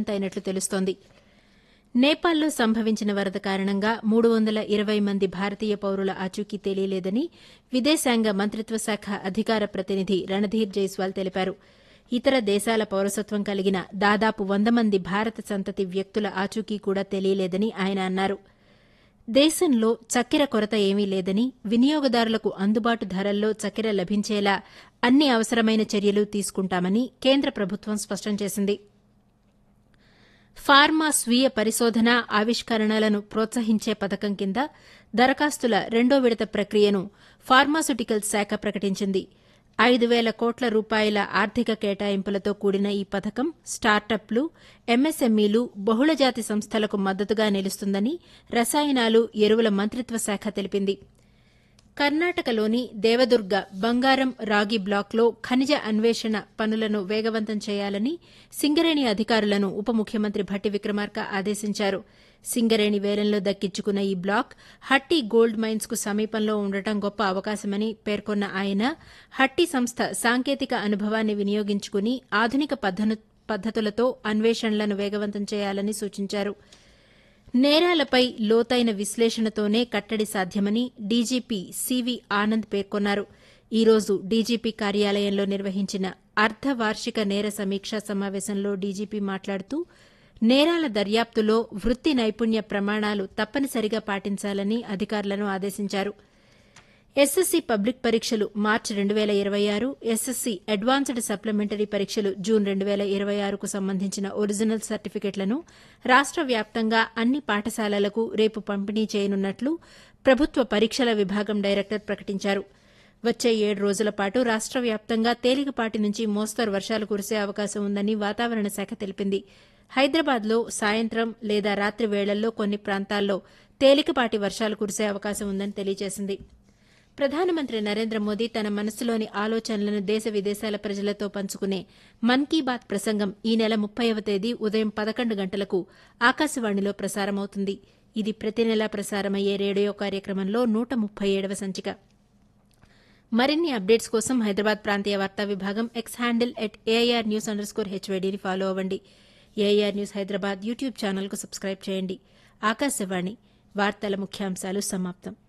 గల్లంతైనట్లు తెలుస్తోంది నేపాల్లో సంభవించిన వరద కారణంగా మూడు వందల ఇరవై మంది భారతీయ పౌరుల ఆచూకీ తెలియలేదని విదేశాంగ మంత్రిత్వ శాఖ అధికార ప్రతినిధి రణధీర్ జైస్వాల్ తెలిపారు ఇతర దేశాల పౌరసత్వం కలిగిన దాదాపు వంద మంది భారత సంతతి వ్యక్తుల ఆచూకీ కూడా తెలియలేదని ఆయన అన్నారు దేశంలో చక్కెర కొరత ఏమీ లేదని వినియోగదారులకు అందుబాటు ధరల్లో చక్కెర లభించేలా అన్ని అవసరమైన చర్యలు తీసుకుంటామని కేంద్ర ప్రభుత్వం స్పష్టం చేసింది ఫార్మా స్వీయ పరిశోధన ఆవిష్కరణలను ప్రోత్సహించే పథకం కింద దరఖాస్తుల రెండో విడత ప్రక్రియను ఫార్మాస్యూటికల్ శాఖ ప్రకటించింది ఐదు వేల కోట్ల రూపాయల ఆర్థిక కేటాయింపులతో కూడిన ఈ పథకం స్టార్టప్లు ఎంఎస్ఎంఈలు బహుళజాతి సంస్థలకు మద్దతుగా నిలుస్తుందని రసాయనాలు ఎరువుల మంత్రిత్వ శాఖ తెలిపింది కర్ణాటకలోని దేవదుర్గ బంగారం రాగి బ్లాక్లో ఖనిజ అన్వేషణ పనులను వేగవంతం చేయాలని సింగరేణి అధికారులను ఉప ముఖ్యమంత్రి భట్టి విక్రమార్క ఆదేశించారు సింగరేణి వేలంలో దక్కించుకున్న ఈ బ్లాక్ హట్టి గోల్డ్ మైన్స్ కు సమీపంలో ఉండటం గొప్ప అవకాశమని పేర్కొన్న ఆయన హట్టి సంస్థ సాంకేతిక అనుభవాన్ని వినియోగించుకుని ఆధునిక పద్దతులతో అన్వేషణలను వేగవంతం చేయాలని సూచించారు నేరాలపై లోతైన విశ్లేషణతోనే కట్టడి సాధ్యమని డీజీపీ సివి ఆనంద్ పేర్కొన్నారు ఈ రోజు డీజీపీ కార్యాలయంలో నిర్వహించిన అర్ధవార్షిక నేర సమీక్షా సమావేశంలో డీజీపీ మాట్లాడుతూ నేరాల దర్యాప్తులో వృత్తి నైపుణ్య ప్రమాణాలు తప్పనిసరిగా పాటించాలని అధికారులను ఆదేశించారు ఎస్ఎస్సీ పబ్లిక్ పరీక్షలు మార్చి రెండు వేల ఇరవై ఆరు ఎస్ఎస్సీ అడ్వాన్స్డ్ సప్లిమెంటరీ పరీక్షలు జూన్ రెండు వేల ఇరవై ఆరుకు సంబంధించిన ఒరిజినల్ సర్టిఫికెట్లను రాష్ట వ్యాప్తంగా అన్ని పాఠశాలలకు రేపు పంపిణీ చేయనున్నట్లు ప్రభుత్వ పరీక్షల విభాగం డైరెక్టర్ ప్రకటించారు వచ్చే ఏడు రోజుల పాటు రాష్ట వ్యాప్తంగా తేలికపాటి నుంచి మోస్తరు వర్షాలు కురిసే అవకాశం ఉందని వాతావరణ శాఖ తెలిపింది హైదరాబాద్లో సాయంత్రం లేదా రాత్రి వేళల్లో కొన్ని ప్రాంతాల్లో తేలికపాటి వర్షాలు కురిసే అవకాశం ఉందని తెలియజేసింది ప్రధానమంత్రి నరేంద్ర మోదీ తన మనసులోని ఆలోచనలను దేశ విదేశాల ప్రజలతో పంచుకునే మన్ కీ బాత్ ప్రసంగం ఈ నెల ముప్పైవ తేదీ ఉదయం పదకొండు గంటలకు ఆకాశవాణిలో ప్రసారమవుతుంది ఇది ప్రతి నెలా ప్రసారమయ్యే రేడియో కార్యక్రమంలో నూట ముప్పై ఏడవ సంచిక మరిన్ని అప్డేట్స్ కోసం హైదరాబాద్ ప్రాంతీయ వార్తా విభాగం X handle at AIR news under score హెచ్వైడీని ఫాలో అవ్వండి ఏఐఆర్ న్యూస్ హైదరాబాద్ యూట్యూబ్ ఛానల్కు సబ్స్క్రైబ్ చేయండి ఆకాశవాణి వార్తల ముఖ్యాంశాలు సమాప్తం